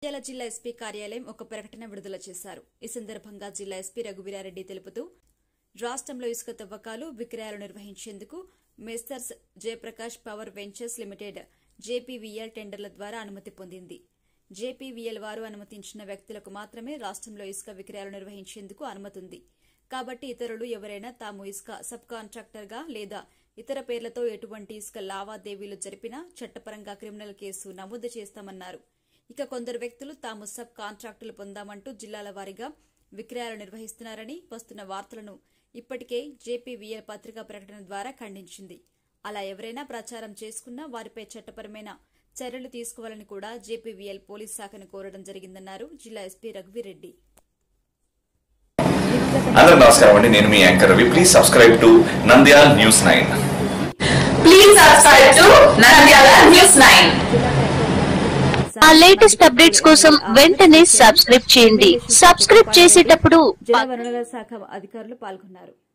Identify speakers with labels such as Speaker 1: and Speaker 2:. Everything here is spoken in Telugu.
Speaker 1: నంద్యాల జిల్లా ఎస్పీ కార్యాలయం ఒక ప్రకటన విడుదల చేశారు ఈ సందర్భంగా జిల్లా ఎస్పీ రఘువీరారెడ్డి తెలుపుతూ రాష్ట్రంలో ఇసుక తవ్వకాలు విక్రయాలు నిర్వహించేందుకు Messrs Jaiprakash power ventures limited JPVL టెండర్ల ద్వారా అనుమతి పొందింది జేపీవీఎల్ వారు అనుమతించిన వ్యక్తులకు మాత్రమే రాష్ట్రంలో ఇసుక విక్రయాలు నిర్వహించేందుకు అనుమతి ఉంది కాబట్టి ఇతరులు ఎవరైనా తాము ఇసుక సబ్ కాంట్రాక్టర్గా లేదా ఇతర పేర్లతో ఎటువంటి ఇసుక లావాదేవీలు జరిపినా చట్టపరంగా క్రిమినల్ కేసు నమోదు చేస్తామన్నారు ఇక కొందరు వ్యక్తులు తాము సబ్ కాంట్రాక్టులు పొందామంటూ జిల్లాల వారీగా విక్రయాలు నిర్వహిస్తున్నారని వస్తున్న వార్తలను ఇప్పటికే జేపీవీఎల్ పత్రికా ప్రకటన ద్వారా ఖండించింది అలా ఎవరైనా ప్రచారం చేసుకున్నా వారిపై చట్టపరమైన చర్యలు తీసుకోవాలని కూడా జేపీవీఎల్ పోలీస్ శాఖను కోరడం జరిగిందన్నారు జిల్లా ఎస్పీ రఘువీరెడ్డి
Speaker 2: అందరూ నమస్కారం అండి నేను మీ anchor Ravi please subscribe to Nandyal news nine
Speaker 3: Please subscribe to Nandyala News 9.
Speaker 4: ఆ లేటెస్ట్ అప్డేట్స్ కోసం వెంటనే సబ్స్క్రైబ్ చేయండి సబ్స్క్రైబ్ చేసేటప్పుడు
Speaker 1: జలవనరుల శాఖ అధికారులు పాల్గొన్నారు